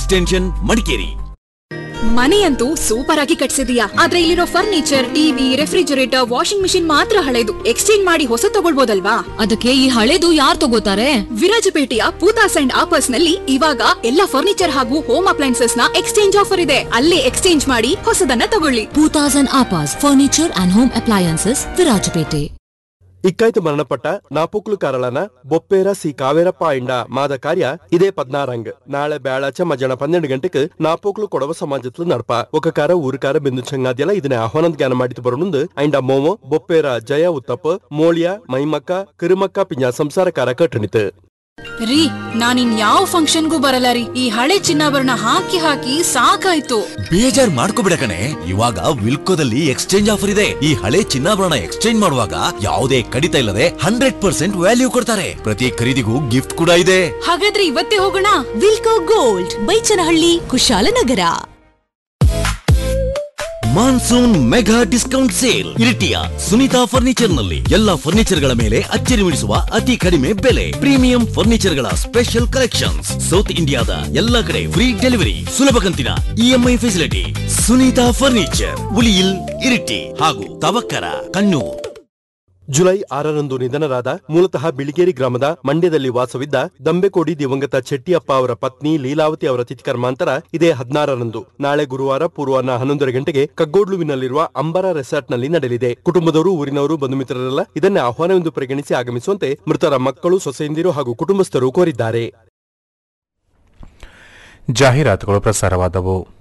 extension Madikeri ಮನೆಯಂತೂ super ಆಗಿ ಕಟ್ಸಿದೀಯಾ ಆದ್ರೆ ಇಲ್ಲಿರೋ furniture TV refrigerator washing machine ಮಾತ್ರ ಹಳೆದು ಎಕ್ಸ್ಚೇಂಜ್ ಮಾಡಿ ಹೊಸ ತಗೊಳ್ಬೋದಲ್ವಾ ಅದಕ್ಕೆ ಈ ಹಳೇದು ಯಾರ್ ತಗೋತಾರೆ ವಿರಾಜಪೇಟೆಯ ಪೂತಾಸ್ ಅಂಡ್ ಆಪರ್ಸ್ ನಲ್ಲಿ ಇವಾಗ ಎಲ್ಲ ಫರ್ನಿಚರ್ ಹಾಗೂ ಹೋಮ್ ಅಪ್ಲೈನ್ಸಸ್ ನ ಎಕ್ಸ್ಚೇಂಜ್ ಆಫರ್ ಇದೆ ಅಲ್ಲೇ ಎಕ್ಸ್ಚೇಂಜ್ ಮಾಡಿ ಹೊಸದನ್ನ ತಗೊಳ್ಳಿ ಟೂ ತೌಸಂಡ್ ಆಪಾಸ್ furniture and home appliances Virajpet ಇಕ್ಕಾಯ್ತು ಮರಣಪಟ್ಟ ನಾಪುಕ್ಲು ಕಾರಳನ ಬೊಪ್ಪೇರ ಸಿ ಕಾವೇರಪ್ಪ ಇಂಡ ಮಾದ ಕಾರ್ಯ ಇದೇ ಪದ್ನಾರಂಗ್ ನಾಳೆ ಬೇಳಾಚ ಮಧ್ಯಾಹ್ನ ಪನ್ನೆರಡು ಗಂಟೆಗೆ ನಾಪುಕ್ಲು ಕೊಡವ ಸಮಾಜತ್ಲು ನಡಪ ఒక కార ఊరికార బిందు చంగాద్యల ಇದನ್ನ ಆಹ್ವಾನದ ಜ್ಞಾನ ಮಾಡಿತು ಬರೋಣಂದು ಐಂಡ ಮೋಮೋ ಬೊಪ್ಪೇರ ಜಯ ಉತ್ತಪ್ಪ ಮೋಳಿಯ ಮೈಮಕ್ಕ ಕಿರುಮಕ್ಕ ಪಿಂಜ ಸಂಸಾರಕಾರ ಕಟ್ಟಣಿತು ರೀ ನಾನಿನ್ ಯಾವ ಫಂಕ್ಷನ್ಗೂ ಬರಲ್ಲ ರೀ ಈ ಹಳೆ ಚಿನ್ನಾಭರಣ ಹಾಕಿ ಹಾಕಿ ಸಾಕಾಯ್ತು ಬೇಜಾರ್ ಮಾಡ್ಕೋಬಿಡ ಕಣೆ ಇವಾಗ ವಿಲ್ಕೋದಲ್ಲಿ ಎಕ್ಸ್ಚೇಂಜ್ ಆಫರ್ ಇದೆ ಈ ಹಳೆ ಚಿನ್ನಾಭರಣ ಎಕ್ಸ್ಚೇಂಜ್ ಮಾಡುವಾಗ ಯಾವುದೇ ಕಡಿತ ಇಲ್ಲದೆ ಹಂಡ್ರೆಡ್ ಪರ್ಸೆಂಟ್ ವ್ಯಾಲ್ಯೂ ಕೊಡ್ತಾರೆ ಪ್ರತಿ ಖರೀದಿಗೂ ಗಿಫ್ಟ್ ಕೂಡ ಇದೆ ಹಾಗಾದ್ರೆ ಇವತ್ತೇ ಹೋಗೋಣ Wilco gold Baichanahalli Kushalnagar monsoon mega discount sale ಇರಿಟಿಯ ಸುನೀತಾ ಫರ್ನಿಚರ್ ನಲ್ಲಿ ಎಲ್ಲಾ ಫರ್ನಿಚರ್ ಗಳ ಮೇಲೆ ಅಚ್ಚರಿ ಮೂಡಿಸುವ ಅತಿ ಕಡಿಮೆ ಬೆಲೆ ಪ್ರೀಮಿಯಂ ಫರ್ನಿಚರ್ ಗಳ ಸ್ಪೆಷಲ್ ಕಲೆಕ್ಷನ್ಸ್ ಸೌತ್ ಇಂಡಿಯಾದ ಎಲ್ಲಾ ಕಡೆ ಫ್ರೀ ಡೆಲಿವರಿ ಸುಲಭ ಕಂತಿನ EMI facility Sunita furniture Uliyil Iritty ಹಾಗೂ ತವಕ್ಕರ ಕಣ್ಣೂರ್ ಜುಲೈ ಆರರಂದು ನಿಧನರಾದ ಮೂಲತಃ ಬಿಳಿಗೇರಿ ಗ್ರಾಮದ ಮಂಡ್ಯದಲ್ಲಿ ವಾಸವಿದ್ದ ದಂಬೆಕೋಡಿ ದಿವಂಗತ ಚೆಟ್ಟಿಯಪ್ಪ ಅವರ ಪತ್ನಿ ಲೀಲಾವತಿ ಅವರ ತಿಥಿಕರ್ಮಾಂತರ ಇದೇ ಹದಿನಾರರಂದು ನಾಳೆ ಗುರುವಾರ ಪೂರ್ವಾಹ್ನ ಹನ್ನೊಂದರ ಗಂಟೆಗೆ ಕಗ್ಗೋಡ್ಲುವಿನಲ್ಲಿರುವ ಅಂಬರ ರೆಸಾರ್ಟ್ನಲ್ಲಿ ನಡೆಯಲಿದೆ ಕುಟುಂಬದವರು ಊರಿನವರು ಬಂಧು ಮಿತ್ರರೆಲ್ಲ ಇದನ್ನೇ ಆಹ್ವಾನವೆಂದು ಪರಿಗಣಿಸಿ ಆಗಮಿಸುವಂತೆ ಮೃತರ ಮಕ್ಕಳು ಸೊಸೆಯಂದಿರು ಹಾಗೂ ಕುಟುಂಬಸ್ಥರು ಕೋರಿದ್ದಾರೆ ಜಾಹೀರಾತುಗಳು ಪ್ರಸಾರವಾದವು